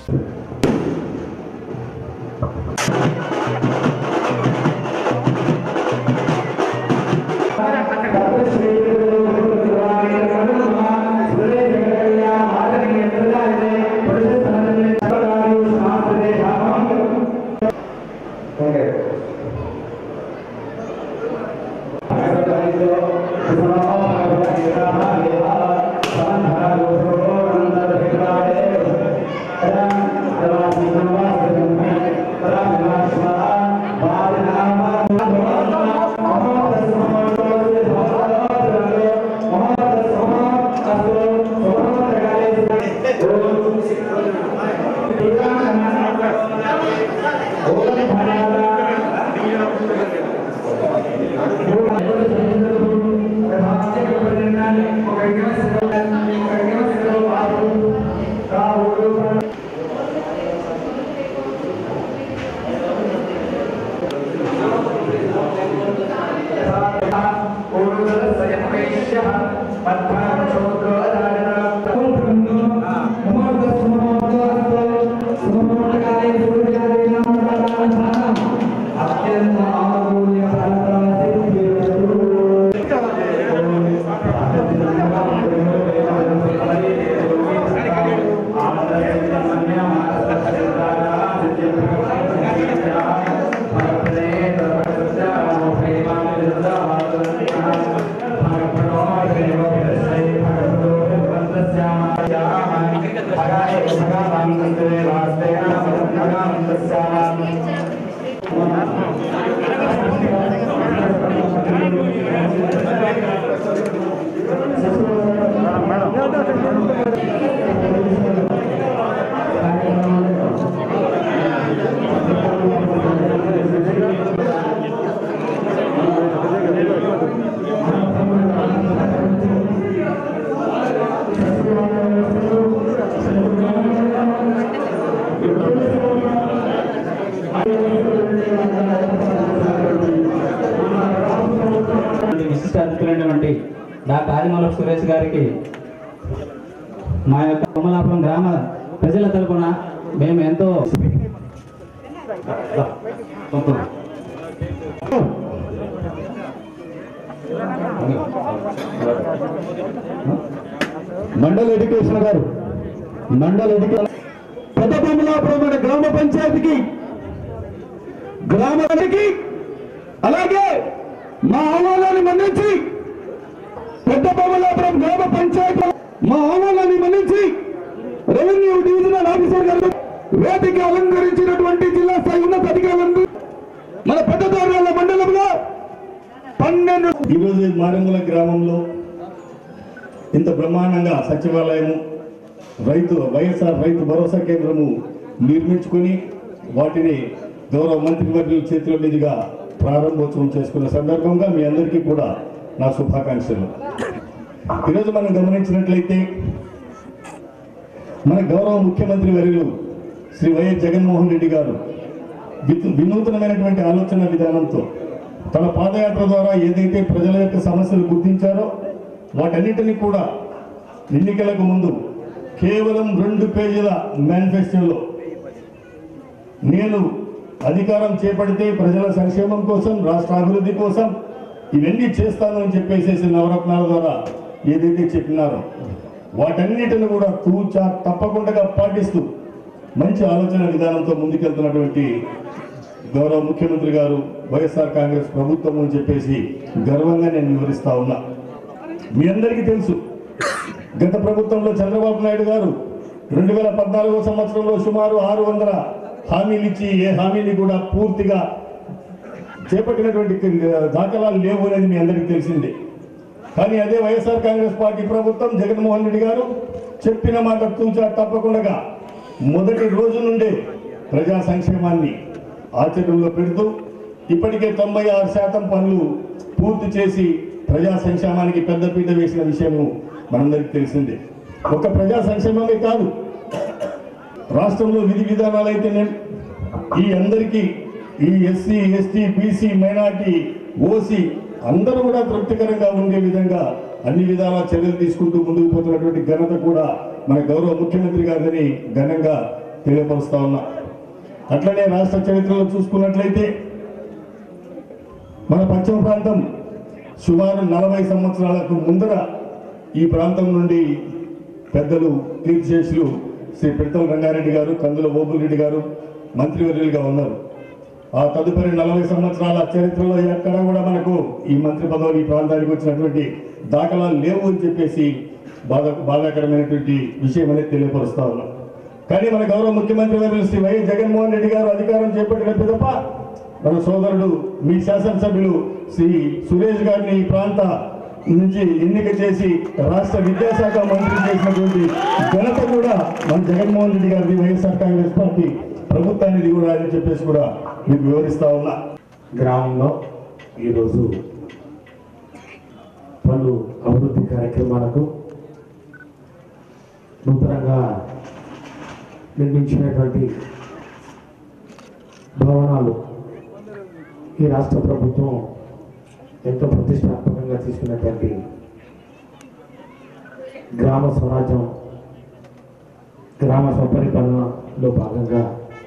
విశిష్ట అతిథులైనటువంటి డాక్టర్ ఆదిమూల సురేష్ గారికి మా యొక్క కొమలాపురం గ్రామ ప్రజల తరపున మేము ఎంతో మండల ఎడ్యుకేషన్ గారు మండల ఎడ్యుకేషన్ పెద్ద బొమ్మలాపురం అనే గ్రామ పంచాయతీకి గ్రామానికి అలాగే మా ఆహ్వానాన్ని మన్నించి పెద్ద బొమ్మలాపురం గ్రామ పంచాయతీ మా ఆహ్వానాన్ని మన్నించి రెవెన్యూ డివిజనల్ ఆఫీసర్ గారు వేదిక అలంకరించినటువంటి జిల్లా స్థాయి ఉన్నత అధికారులను మన పెద్ద దూరాల మండలంలో పన్నెండు ఈరోజు మారంగుల గ్రామంలో ఇంత బ్రహ్మాండంగా సచివాలయము రైతు వైఎస్ఆర్ రైతు భరోసా కేంద్రము నిర్మించుకొని వాటిని గౌరవ మంత్రివర్యుల చేతుల మీదుగా ప్రారంభోత్సవం చేసుకున్న సందర్భంగా మీ అందరికీ కూడా నా శుభాకాంక్షలు ఈరోజు మనం గమనించినట్లయితే మన గౌరవ ముఖ్యమంత్రి వర్యులు శ్రీ వైఎస్ జగన్మోహన్ రెడ్డి గారు విత్- వినూతనమైనటువంటి ఆలోచన విధానంతో తన పాదయాత్ర ద్వారా ఏదైతే ప్రజల యొక్క సమస్యలు గుర్తించారో వాటన్నిటినీ కూడా ఎన్నికలకు ముందు కేవలం రెండు పేజీల మేనిఫెస్టోలో నేను అధికారం చేపడితే ప్రజల సంక్షేమం కోసం రాష్ట్ర అభివృద్ధి కోసం ఇవన్నీ చేస్తాను అని చెప్పేసేసి నవరత్నాల ద్వారా ఏదైతే చెప్పినారో వాటన్నిటిని కూడా తూచా తప్పకుండా పాటిస్తూ మంచి ఆలోచన విధానంతో ముందుకెళ్తున్నటువంటి గౌరవ ముఖ్యమంత్రి గారు వైఎస్ఆర్ కాంగ్రెస్ ప్రభుత్వం అని చెప్పేసి గర్వంగా నేను వివరిస్తా ఉన్నా మీ అందరికీ తెలుసు గత ప్రభుత్వంలో చంద్రబాబు నాయుడు గారు రెండు వేల పద్నాలుగో సంవత్సరంలో సుమారు ఆరు వందల హామీలు ఇచ్చి ఏ హామీని కూడా పూర్తిగా చేపట్టినటువంటి దాఖలాలు లేవు అనేది మీ అందరికీ తెలిసిందే కానీ అదే వైఎస్ఆర్ కాంగ్రెస్ పార్టీ ప్రభుత్వం జగన్మోహన్ రెడ్డి గారు చెప్పిన మాట తూచా తప్పకుండా మొదటి రోజు నుండే ప్రజా సంక్షేమాన్ని ఆచరణలో పెడుతూ ఇప్పటికే తొంభై ఆరు శాతం పనులు పూర్తి చేసి ప్రజా సంక్షేమానికి పెద్దపీట వేసిన విషయము మనందరికీ తెలిసిందే ఒక ప్రజా సంక్షేమమే కాదు రాష్ట్రంలో విధి విధానాలు అయితే ఈ అందరికీ ఈ SC ST BC minority OC అందరూ కూడా తృప్తికరంగా ఉండే విధంగా అన్ని విధాల చర్యలు తీసుకుంటూ ముందుకు పోతున్నటువంటి ఘనత కూడా మన గౌరవ ముఖ్యమంత్రి గారిని ఘనంగా తెలియపరుస్తా ఉన్నా అట్లనే రాష్ట్ర చరిత్రలో చూసుకున్నట్లయితే మన పశ్చిమ ప్రాంతం సుమారు నలభై సంవత్సరాలకు ముందర ఈ ప్రాంతం నుండి పెద్దలు కీర్తిశేషులు శ్రీ పిడతల రంగారెడ్డి గారు కందుల ఓబులరెడ్డి గారు మంత్రివర్యులుగా ఉన్నారు ఆ తదుపరి నలభై సంవత్సరాల చరిత్రలో ఎక్కడ కూడా మనకు ఈ మంత్రి పదవులు ఈ ప్రాంతానికి వచ్చినటువంటి దాఖలాలు లేవు అని చెప్పేసి బాధ బాధాకరమైనటువంటి విషయం అనేది తెలియపరుస్తా ఉన్నాం కానీ మన గౌరవ ముఖ్యమంత్రి వర్యులు శ్రీ వైఎస్ జగన్మోహన్ రెడ్డి గారు అధికారం చేపట్టినట్టు తప్ప మన సోదరుడు మీ శాసనసభ్యులు శ్రీ సురేష్ గారిని ఈ ప్రాంత నుంచి ఎన్నిక చేసి రాష్ట్ర విద్యాశాఖ మంత్రి చేసినటువంటి ఘనత కూడా మన జగన్మోహన్ రెడ్డి గారిది వైఎస్ఆర్ కాంగ్రెస్ పార్టీ ప్రభుత్వానికి కూడా అని చెప్పేసి కూడా మీకు వివరిస్తా ఉన్నా గ్రామంలో ఈరోజు పలు అభివృద్ధి కార్యక్రమాలకు నూతనంగా నిర్మించినటువంటి భవనాలు ఈ రాష్ట్ర ప్రభుత్వం ఎంతో ప్రతిష్టాత్మకంగా తీసుకున్నటువంటి గ్రామ స్వరాజ్యం గ్రామ స్వపరిపాలనలో భాగంగా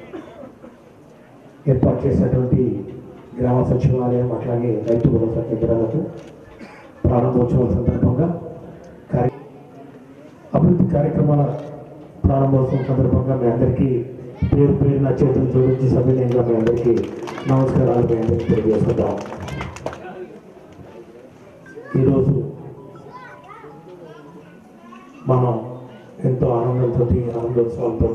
ఏర్పాటు చేసినటువంటి గ్రామ సచివాలయం అట్లాగే రైతు భరోసా కేంద్రాలకు ప్రారంభోత్సవం సందర్భంగా కార్య అభివృద్ధి కార్యక్రమాల ప్రారంభోత్సవం సందర్భంగా మీ అందరికీ పేరు పేరున చేతులు జోడించి సభ్యులంగా మీ అందరికీ నమస్కారాలు మీ అందరికీ తెలియజేసుకుంటాం ఈరోజు మనం ఎంతో ఆనందంతో ఆనందోత్సవాలతో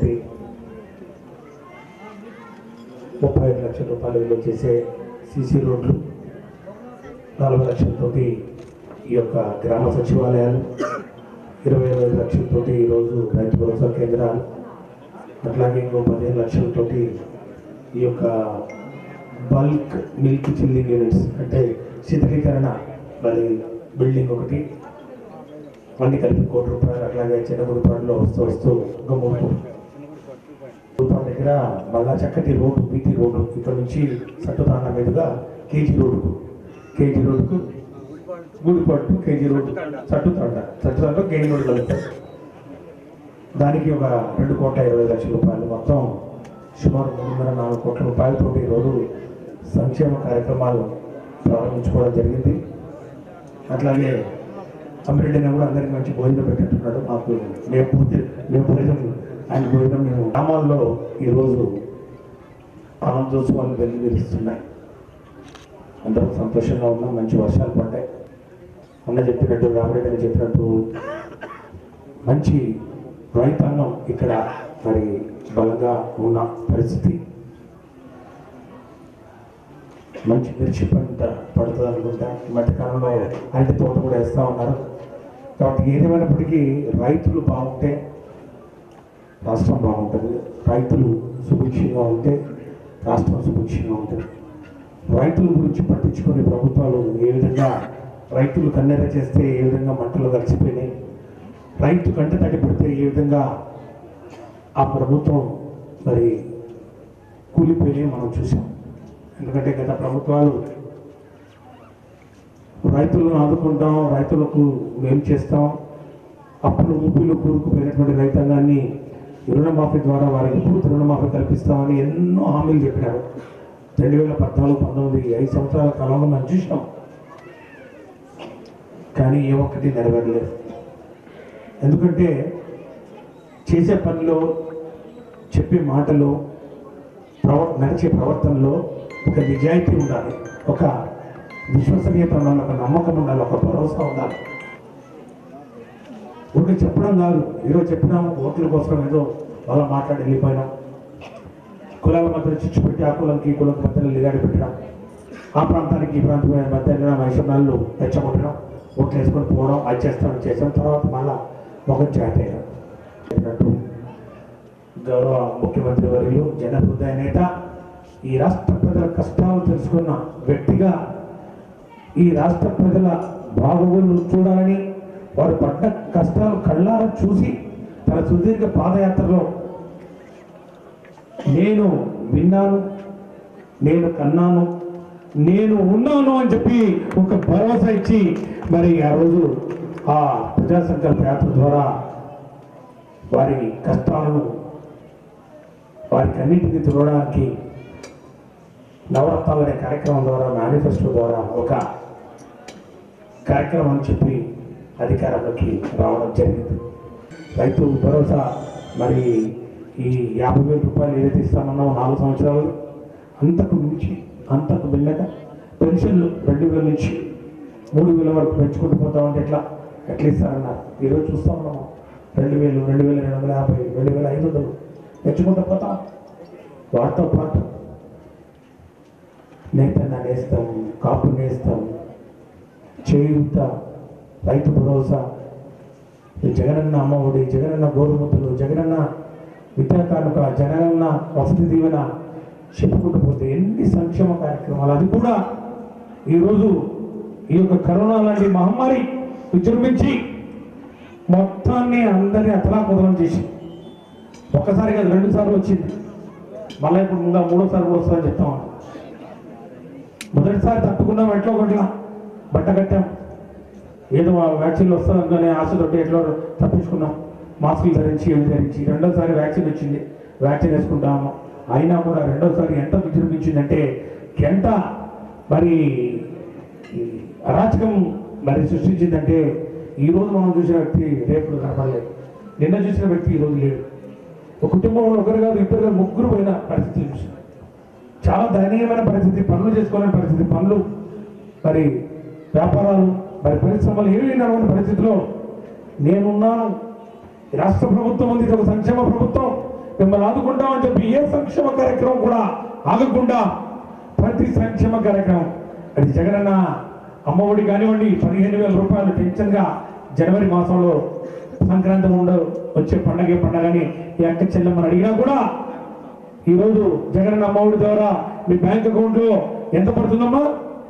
ముప్పై ఐదు లక్షల రూపాయలు విలువ చేసే సీసీ రోడ్లు నలభై లక్షలతోటి ఈ యొక్క గ్రామ సచివాలయాలు ఇరవై ఇరవై లక్షలతోటి ఈరోజు రైతు భరోసా కేంద్రాలు అట్లాగే ఇంకో పదిహేను లక్షలతోటి ఈ యొక్క బల్క్ మిల్క్ చిల్లింగ్ యూనిట్స్ అంటే శీతలీకరణ మరి బిల్డింగ్ ఒకటి అన్ని కలిపి కోటి రూపాయలు అట్లాగే చిన్నగుడిపాడులో వస్తూ వస్తూ ఇంకో మూడు రూపాయల దగ్గర మళ్ళా చక్కటి రోడ్డు బీటీ రోడ్డు ఇక్కడ నుంచి సట్టుతాండ మీదుగా కేజీ రోడ్డుకు కేజీ రోడ్డుకు Gudipattu KG road Sattutanda Sattutanda KG road కలుగుతాయి దానికి ఒక రెండు కోట్ల ఇరవై లక్షల రూపాయలు మొత్తం సుమారు మూడున్నర నాలుగు కోట్ల రూపాయలతో ఈరోజు సంక్షేమ కార్యక్రమాలు ప్రారంభించుకోవడం జరిగింది అట్లాగే అమ్మిరెడ్డిని కూడా అందరికి మంచి భోజనం పెట్టినట్టున్నాడు మాకు మేము పూర్తి మేము భోజనం ఆయన భోజనం మేము గ్రామాల్లో ఈరోజు ఆనందోత్సవాలు వెలువరిస్తున్నాయి అందరూ సంతోషంగా ఉన్నాం మంచి వర్షాలు పడ్డాయి అన్న చెప్పినట్టు రామరెడ్డి అని చెప్పినట్టు మంచి రైతాంగం ఇక్కడ మరి బలంగా ఉన్న పరిస్థితి మంచి మిర్చి పంట పడుతుంది అనుకుంటా ఈ మధ్యకాలంలో అరటి తోట కూడా వేస్తూ ఉన్నారు కాబట్టి ఏదేమైనప్పటికీ రైతులు బాగుంటే రాష్ట్రం బాగుంటుంది రైతులు సుభిక్షంగా ఉంటే రాష్ట్రం సుభిక్షంగా ఉంటుంది రైతుల గురించి పట్టించుకునే ప్రభుత్వాలు ఏ విధంగా రైతులు కన్నెర చేస్తే ఏ విధంగా మంటలు కలిసిపోయినాయి రైతు కంట తడి పెడితే ఏ విధంగా ఆ ప్రభుత్వం మరి కూలిపోయినాయి మనం చూసాం ఎందుకంటే గత ప్రభుత్వాలు రైతులను ఆదుకుంటాం రైతులకు మేలు చేస్తాం అప్పులు ఊపిలు కూరుకుపోయినటువంటి రైతాంగాన్ని రుణమాఫీ ద్వారా వారికి పూర్తి రుణమాఫీ కల్పిస్తామని ఎన్నో హామీలు చెప్పినారు రెండు వేల పద్నాలుగు పంతొమ్మిది ఐదు సంవత్సరాల కాలంలో మనం చూసినాం కానీ ఏ ఒక్కటి నెరవేరలేదు ఎందుకంటే చేసే పనిలో చెప్పే మాటలో ప్రవ నడిచే ప్రవర్తనలో ఒక నిజాయితీ ఉండాలి ఒక విశ్వసనీయత ఉండాలి ఒక నమ్మకం ఉండాలి ఒక భరోసా ఉండాలి ఊరికి చెప్పడం కాదు ఈరోజు చెప్పినాం ఓట్ల కోసం ఏదో వాళ్ళ మాట్లాడి వెళ్ళిపోయినాం కులాల మధ్య చిచ్చు పెట్టి ఆ కులంకి ఈ కులం మధ్యలో లిగాడి పెట్టడం ఆ ప్రాంతానికి ఈ ప్రాంతం మధ్య వైషమ్యాలు రెచ్చగొట్టడం ఓట్లు వేసుకొని పోవడం అది చేస్తాం ఇది చేస్తాం తర్వాత మళ్ళా ఒక జాతి అయినట్టు గౌరవ ముఖ్యమంత్రి వర్యులు జన హృదయ నేత ఈ రాష్ట్ర ప్రజల కష్టాలు తెలుసుకున్న వ్యక్తిగా ఈ రాష్ట్ర ప్రజల బాగోగులు చూడాలని వారు పడ్డ కష్టాలు కళ్ళారా చూసి తన సుదీర్ఘ పాదయాత్రలో నేను విన్నాను నేను కన్నాను నేను ఉన్నాను అని చెప్పి ఒక భరోసా ఇచ్చి మరి ఆ రోజు ఆ ప్రజా సంకల్ప యాత్ర ద్వారా వారి కష్టాలను వారికి అన్నింటినీ చూడడానికి నవరత్నాలు అనే కార్యక్రమం ద్వారా మేనిఫెస్టో ద్వారా ఒక కార్యక్రమం అని చెప్పి అధికారంలోకి రావడం జరిగింది రైతు భరోసా మరి ఈ యాభై వేల రూపాయలు ఏదైతే ఇస్తామన్నామో నాలుగు సంవత్సరాలు అంతకు మించి అంతకు భిన్నగా పెన్షన్లు రెండు వేల నుంచి మూడు వేల వరకు పెంచుకుంటూ పోతామంటే ఎట్లా ఎట్లా ఇస్తారన్నారు ఈరోజు చూస్తా ఉన్నాము రెండు వేలు రెండు వేల రెండు వందల యాభై రెండు వేల ఐదు వందలు పెంచుకుంటూ పోతాం వాటితో పాటు నేతన్న నేస్తాం కాపు నేస్తాం చేయూత రైతు భరోసా ఈ జగనన్న అమ్మఒడి జగనన్న గోరుముద్దలు జగనన్న విద్యా కానుక జగనన్న వసతి దీవెన చెప్పుకుంటూ పోతే ఎన్ని సంక్షేమ కార్యక్రమాలు అది కూడా ఈరోజు ఈ యొక్క కరోనా లాంటి మహమ్మారి విజృంభించి మొత్తాన్ని అందరినీ అతలాకుతలం చేసి ఒక్కసారి కాదు రెండు సార్లు వచ్చింది మళ్ళీ ఇప్పుడు ఇంకా మూడోసారి కూడా వస్తుందని చెప్తాం మొదటిసారి తట్టుకున్నాం ఎట్లా ఒకట్లా బట్ట కట్టాం ఏదో ఆ వ్యాక్సిన్లు వస్తుందనే ఆశతోటి ఎట్లా తప్పించుకున్నాం మాస్కులు ధరించి ఇవి ధరించి రెండోసారి వ్యాక్సిన్ వచ్చింది వ్యాక్సిన్ వేసుకుంటాము అయినా కూడా రెండోసారి ఎంత విజృంభించిందంటే ఎంత మరి ఈ అరాచకం మరి సృష్టించిందంటే ఈ రోజు మనం చూసిన వ్యక్తి రేపు కనపడలేదు నిన్న చూసిన వ్యక్తి ఈ రోజు లేడు ఒక కుటుంబంలో ఒకరు కాదు ఇద్దరు కాదు ముగ్గురు పోయిన పరిస్థితి చూసిన చాలా దయనీయమైన పరిస్థితి పనులు చేసుకోలేని పరిస్థితి పనులు మరి వ్యాపారాలు మరి పరిశ్రమలు ఏమీ నడవని పరిస్థితిలో నేనున్నాను ఈ రాష్ట్ర ప్రభుత్వం ఉంది ఇది ఒక సంక్షేమ ప్రభుత్వం మిమ్మల్ని ఆదుకుంటామని చెప్పి ఏ సంక్షేమ కార్యక్రమం కూడా ఆగకుండా ప్రతి సంక్షేమ కార్యక్రమం అది జగనన్న అమ్మఒడి కానివ్వండి పదిహేను వేల రూపాయలు టెన్షన్గా జనవరి మాసంలో సంక్రాంతి ఉండ వచ్చే పండగే పండగని ఈ అక్క చెల్లెమ్మని అడిగినా కూడా ఈరోజు జగనన్న అమ్మఒడి ద్వారా మీ బ్యాంక్ అకౌంట్ లో ఎంత పడుతుందమ్మా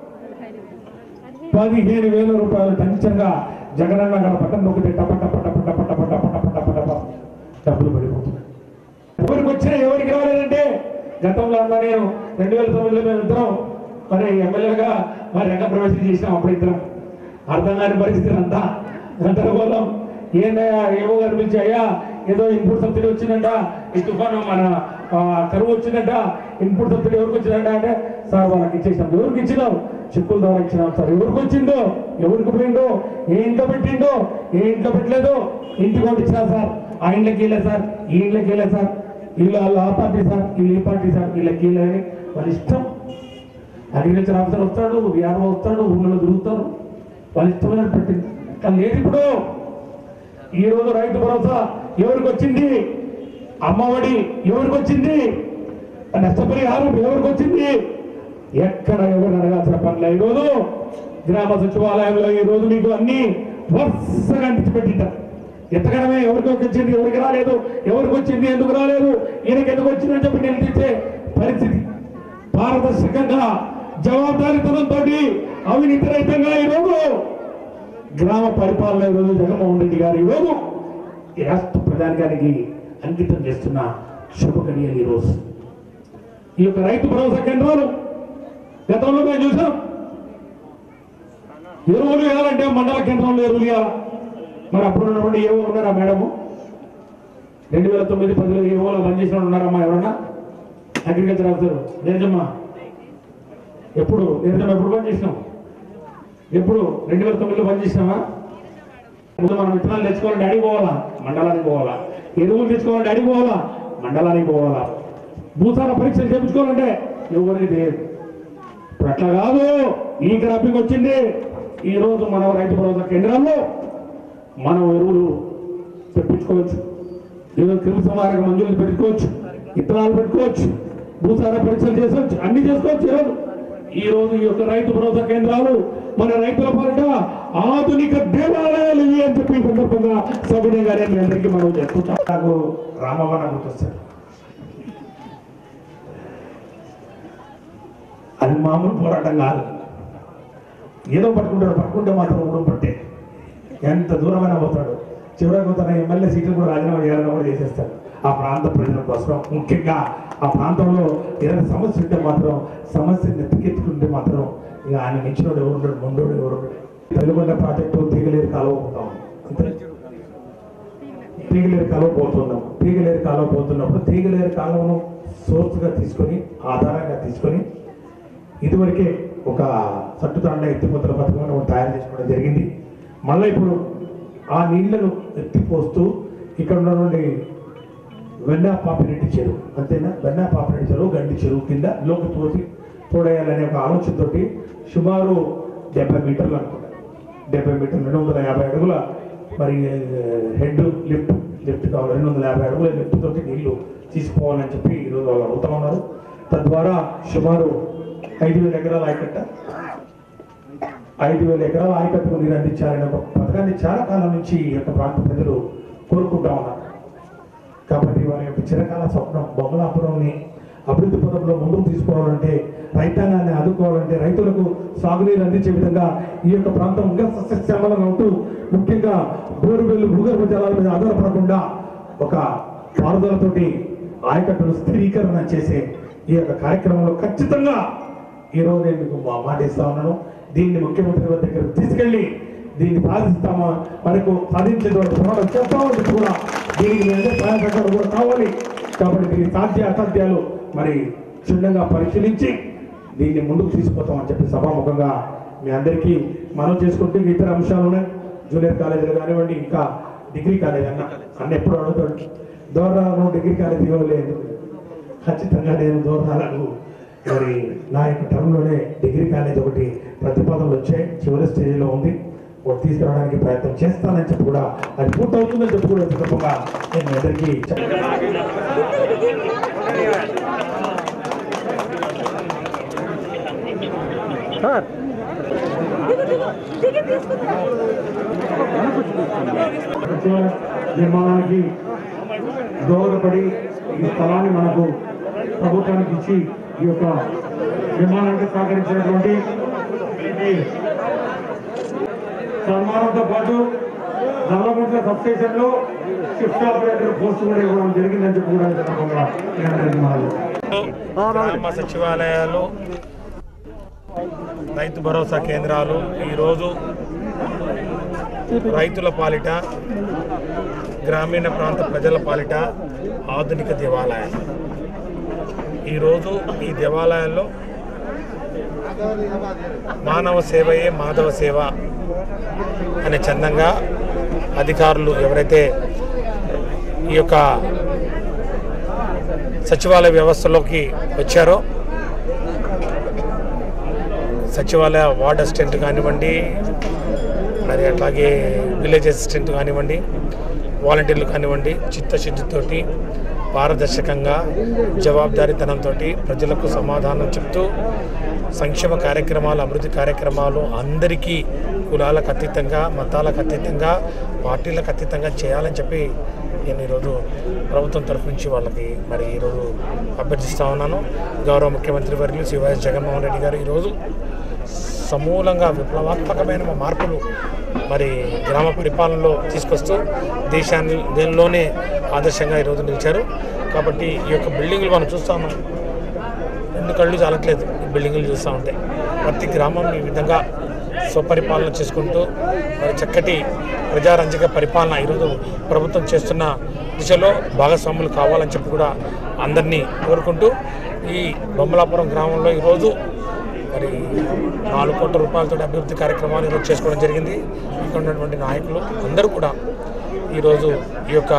పదిహేను వేల రూపాయలు టెన్షన్గా జగనన్న గల పట్టం నొక్కితే టప టప టప టప టప టప టప టప టప డబ్బులు పడిపోతున్నాయి ఎవరికి వచ్చినా ఎవరికి రాలేదంటే గతంలో అన్నా నేను రెండు వేల తొమ్మిదిలో మేము ఇద్దరం మరి ఎమ్మెల్యేగా మరి రంగ ప్రవేశం చేసినాం అప్పుడు ఇద్దరం అర్థం కాని పరిస్థితి అంతా గందరగోళం ఏందయ్యా ఏవో గారు పిలిచి అయ్యా ఏదో ఇన్పుట్ సబ్సిడీ వచ్చిందంట ఈ తుఫాను మన ఆ, కరువు వచ్చిందంట ఇన్పుట్ సబ్సిడీ ఎవరికి వచ్చిందంట అంటే సార్ వాళ్ళకి ఇచ్చేసాం ఎవరికి ఇచ్చినాం చెక్కుల ద్వారా ఇచ్చినాం సార్ ఎవరికి వచ్చిందో ఎవరికి పోయిందో ఏ ఇంట్లో పెట్టిందో ఏ ఇంట్లో పెట్టలేదో ఇంటికి ఒకటి ఇచ్చినా సార్ ఆ ఇంట్లోకి వెళ్ళే సార్ ఈ ఇంట్లోకి వెళ్ళే సార్ వీళ్ళు వాళ్ళు ఆ పార్టీ సార్ వీళ్ళు ఈ పార్టీ సార్ వీళ్ళకి వెళ్ళని వాళ్ళ ఇష్టం అగ్రికల్చర్ ఆఫీసర్ వస్తాడు విఆర్ఓ వస్తాడు ఊళ్ళో తిరుగుతారు వాళ్ళ ఇష్టమైన పెట్టింది కానీ లేదు ఇప్పుడు ఈ రోజు రైతు భరోసా ఎవరికి వచ్చింది అమ్మఒడి ఎవరికి వచ్చింది నష్టపరిహారం ఎవరికి వచ్చింది ఎక్కడ ఎవరు అడగాల్సిన పనులు ఈ రోజు గ్రామ సచివాలయంలో ఈ రోజు మీకు అన్ని వరుసగా అంటించి పెట్టింటారు ఎత్తగడమే ఎవరికి వచ్చింది ఎవరికి రాలేదు ఎవరికి వచ్చింది ఎందుకు రాలేదు ఈయనకి ఎందుకు వచ్చింది అని చెప్పి నిలదీసే పరిస్థితి పారదర్శకంగా జవాబుదారీతనంతో అవినీతి రహితంగా ఈరోజు గ్రామ పరిపాలన ఈరోజు జగన్మోహన్ రెడ్డి గారు ఈరోజు ఈ రాష్ట్ర ప్రధాని గారికి అంకితం చేస్తున్న శుభ గడియలు ఈరోజు ఈ యొక్క రైతు భరోసా కేంద్రాలు గతంలో మేము చూసాం ఎరువులు వేయాలంటే మండల కేంద్రంలో ఎరువులు వేయాలి మరి అప్పుడు ఉన్నటువంటి ఏవో ఉన్నారా మేడము రెండు వేల తొమ్మిది పదిలో ఏవోలో పనిచేసిన వాళ్ళు ఉన్నారమ్మా ఎవరన్నా అగ్రికల్చర్ ఆఫీసర్ నిజమ్మా ఎప్పుడు నిజం ఎప్పుడు పనిచేసినాం ఎప్పుడు రెండు వేల తొమ్మిదిలో పనిచేసినామా ముందు మనం విత్తనాలు తెచ్చుకోవాలంటే అడిగి పోవాలా మండలానికి పోవాలా ఎరువులు తెచ్చుకోవాలంటే అడిగి పోవాలా మండలానికి పోవాలా భూసార పరీక్షలు చేయించుకోవాలంటే ఎవరికి తెలియదు ఇప్పుడు అట్లా కాదు ఈ క్రాపింగ్ వచ్చింది ఈ రోజు మన రైతు భరోసా కేంద్రాల్లో మనం ఎరువులు తెప్పించుకోవచ్చు ఏదో క్రిమి సంహారక మందులు పెట్టుకోవచ్చు ఇత్తనాలు పెట్టుకోవచ్చు భూసార పరీక్షలు చేసుకోవచ్చు అన్ని చేసుకోవచ్చు ఈరోజు ఈ రోజు ఈ యొక్క రైతు భరోసా కేంద్రాలు మన రైతుల పాలిట ఆధునిక దేవాలయాలు ఇవి అని చెప్పి ఈ సందర్భంగా సవినయంగానే మీ అందరికీ మనం చెప్పుకుంటాం నాకు రామవ్వ నాకు గుర్తొస్తాడు అది మామూలు పోరాటం కాదు ఏదో పట్టుకుంటాడు పట్టుకుంటే మాత్రం ఊరం పట్టే ఎంత దూరమైనా పోతాడు చివరికి తన ఎమ్మెల్యే సీట్లు కూడా రాజీనామా చేయాలని కూడా చేసేస్తాడు ఆ ప్రాంత ప్రజల కోసం ముఖ్యంగా ఆ ప్రాంతంలో ఏదైనా సమస్య ఉంటే మాత్రం సమస్య నెత్తికెత్తుకుంటే మాత్రం ఇక ఆయన మించినోడు ఎవరు ఉండడు ముండోడు ఎవరు ఉండడు తెలుగుండ ప్రాజెక్టు తీగలేరు కాలువ ఉంటాం అంతే తీగలేరు కాలువ పోతున్నాం తీగలేరు కాలువ పోతున్నప్పుడు తీగలేరు కాలువను సోర్స్గా తీసుకొని ఆధారంగా తీసుకొని ఇదివరకే ఒక సట్టుతాండ ఎత్తిపోతల పథకం ఒకటి తయారు చేసుకోవడం జరిగింది మళ్ళీ ఇప్పుడు ఆ నీళ్లను ఎత్తిపోస్తూ ఇక్కడ ఉన్నటువంటి వెన్నా పాపిరెడ్డి చెరువు అంతేనా వెన్నా పాపిరెడ్డి చెరువు గండి చెరువు కింద లోకి తోసి తోడేయాలనే ఒక ఆలోచనతోటి సుమారు డెబ్బై మీటర్లు అనుకుంటా డెబ్బై మీటర్లు రెండు వందల యాభై అడుగుల మరి హెడ్ లిఫ్ట్ లిఫ్ట్ కావాలి రెండు వందల యాభై అడుగుల లిఫ్ట్ తోటి నీళ్లు తీసుకోవాలని చెప్పి ఈరోజు వాళ్ళు అడుగుతా ఉన్నారు తద్వారా సుమారు ఐదు వేల ఎకరాల ఆయకట్ట ఐదు వేల ఎకరాల ఆయకట్టుకు నీరు అందించాలనే ఒక పథకాన్ని చాలా కాలం నుంచి ఈ యొక్క ప్రాంత ప్రజలు కోరుకుంటా ఉన్నారు కాబట్టి వారి యొక్క చిరకాల స్వప్నం బొమ్మలాపురంని అభివృద్ధి పథంలో ముందుకు తీసుకోవాలంటే రైతాంగాన్ని ఆదుకోవాలంటే రైతులకు సాగునీరు అందించే విధంగా ఈ యొక్క ప్రాంతం ఇంకా సస్యశ్యామలంగా ఉంటూ ముఖ్యంగా బోరువెల్లు భూగర్భ జలాల మీద ఆధారపడకుండా ఒక పారుదలతోటి ఆయకట్టును స్థిరీకరణ చేసే ఈ యొక్క కార్యక్రమంలో ఖచ్చితంగా ఈ రోజు నేను మీకు మా మాట ఇస్తా ఉన్నాను దీన్ని ముఖ్యమంత్రి గారి దగ్గర తీసుకెళ్ళి దీన్ని సాధిస్తామా వరకు సాధించే వరకు పోరాటం చేస్తామని చెప్పి కూడా దీనికి మీరే సహాయ సహకారం కూడా కావాలి కాబట్టి దీని సాధ్య అసాధ్యాలు మరి క్షుణ్ణంగా పరిశీలించి దీన్ని ముందుకు తీసుకుపోతామని చెప్పి సభాముఖంగా మీ అందరికీ మనం చేసుకుంటూ ఇంకా ఇతర అంశాలు ఉన్నాయి జూనియర్ కాలేజీలు కానివ్వండి ఇంకా డిగ్రీ కాలేజ్ అన్న అన్న ఎప్పుడు అడుగుతాడు దూరాలను డిగ్రీ కాలేజ్ ఇవ్వలేదు ఖచ్చితంగా నేను దూరాలకు మరి నా యొక్క టర్మ్లోనే డిగ్రీ కాలేజ్ ఒకటి ప్రతిపాదనలు వచ్చాయి చివరి స్టేజ్లో ఉంది ఒకటి తీసుకురావడానికి ప్రయత్నం చేస్తానని చెప్పి కూడా అది పూర్తవుతుందని చెప్పి కూడా ఈ సందర్భంగా నేను మీ అందరికీ చెప్ సచివాలయ నిర్మాణానికి దోహదపడి ఈ స్థలాన్ని మనకు ప్రభుత్వానికి ఇచ్చి ఈ యొక్క నిర్మాణానికి సహకరించినటువంటి ఈ సన్మానంతో పాటు నల్లగుంట్ల సబ్స్టేషన్ లో షిఫ్ట్ ఆపరేటర్ పోస్ట్ కూడా ఇవ్వడం జరిగిందని చెప్పి కూడా ఈ సందర్భంగా మీ అందరికీ మనవి. గ్రామ సచివాలయాలు రైతు భరోసా కేంద్రాలు ఈరోజు రైతుల పాలిట గ్రామీణ ప్రాంత ప్రజల పాలిట ఆధునిక దేవాలయాలు ఈరోజు ఈ దేవాలయాల్లో మానవ సేవయే మాధవ సేవ అనే చందంగా అధికారులు ఎవరైతే ఈ యొక్క సచివాలయ వ్యవస్థలోకి వచ్చారో సచివాలయ వార్డ్ అసిస్టెంట్ కానివ్వండి మరి అట్లాగే విలేజ్ అసిస్టెంట్ కానివ్వండి వాలంటీర్లు కానివ్వండి చిత్తశుద్ధితోటి పారదర్శకంగా జవాబుదారీతనంతో ప్రజలకు సమాధానం చెప్తూ సంక్షేమ కార్యక్రమాలు అభివృద్ధి కార్యక్రమాలు అందరికీ కులాలకు అతీతంగా మతాలకు అతీతంగా పార్టీలకు అతీతంగా చేయాలని చెప్పి నేను ఈరోజు ప్రభుత్వం తరఫు నుంచి వాళ్ళకి మరి ఈరోజు అభ్యర్థిస్తా ఉన్నాను గౌరవ ముఖ్యమంత్రి వర్యులు శ్రీ వైఎస్ జగన్మోహన్ రెడ్డి గారు ఈరోజు సమూలంగా విప్లవాత్మకమైన మార్పులు మరి గ్రామ పరిపాలనలో తీసుకొస్తూ దేశాన్ని దేనిలోనే ఆదర్శంగా ఈరోజు నిలిచారు కాబట్టి ఈ యొక్క బిల్డింగ్లు మనం చూస్తాము రెండు కళ్ళు చాలట్లేదు ఈ బిల్డింగ్లు చూస్తూ ఉంటే ప్రతి గ్రామం ఈ విధంగా స్వపరిపాలన చేసుకుంటూ మరి చక్కటి ప్రజారంజక పరిపాలన ఈరోజు ప్రభుత్వం చేస్తున్న దిశలో భాగస్వాములు కావాలని చెప్పి కూడా అందరినీ కోరుకుంటూ ఈ బొమ్మలాపురం గ్రామంలో ఈరోజు మరి నాలుగు కోట్ల రూపాయలతో అభివృద్ధి కార్యక్రమాలు ఈరోజు చేసుకోవడం జరిగింది ఇక్కడ ఉన్నటువంటి నాయకులు అందరూ కూడా ఈరోజు ఈ యొక్క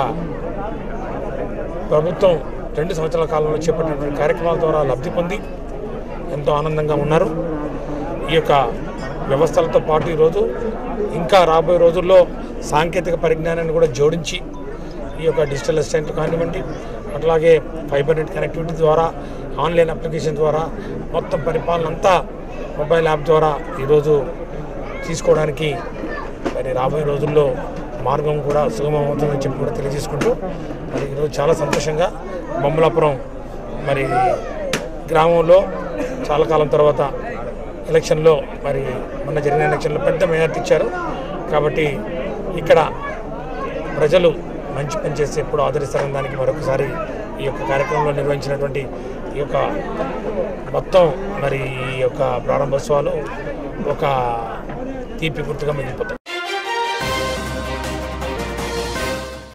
ప్రభుత్వం రెండు సంవత్సరాల కాలంలో చేపట్టినటువంటి కార్యక్రమాల ద్వారా లబ్ధి పొంది ఎంతో ఆనందంగా ఉన్నారు ఈ యొక్క వ్యవస్థలతో పాటు ఈరోజు ఇంకా రాబోయే రోజుల్లో సాంకేతిక పరిజ్ఞానాన్ని కూడా జోడించి ఈ యొక్క డిజిటల్ అసిస్టెంట్ కానివ్వండి అట్లాగే ఫైబర్ నెట్ కనెక్టివిటీ ద్వారా ఆన్లైన్ అప్లికేషన్ ద్వారా మొత్తం పరిపాలన అంతా మొబైల్ యాప్ ద్వారా ఈరోజు తీసుకోవడానికి మరి రాబోయే రోజుల్లో మార్గం కూడా సుగమం అవుతుందని చెప్పి కూడా తెలియజేసుకుంటూ మరి ఈరోజు చాలా సంతోషంగా బొమ్మలాపురం మరి గ్రామంలో చాలా కాలం తర్వాత ఎలక్షన్లో మరి మొన్న జరిగిన ఎలక్షన్లో పెద్ద మెజార్టీ ఇచ్చారు కాబట్టి ఇక్కడ ప్రజలు మంచి పని చేసి ఎప్పుడు ఆదరిస్తారని దానికి మరొకసారి ఈ యొక్క కార్యక్రమంలో నిర్వహించినటువంటి ఈ యొక్క మొత్తం మరి ఈ యొక్క ప్రారంభోత్సవాలు ఒక తీపి గుర్తుగా మిగిలిపోతాయి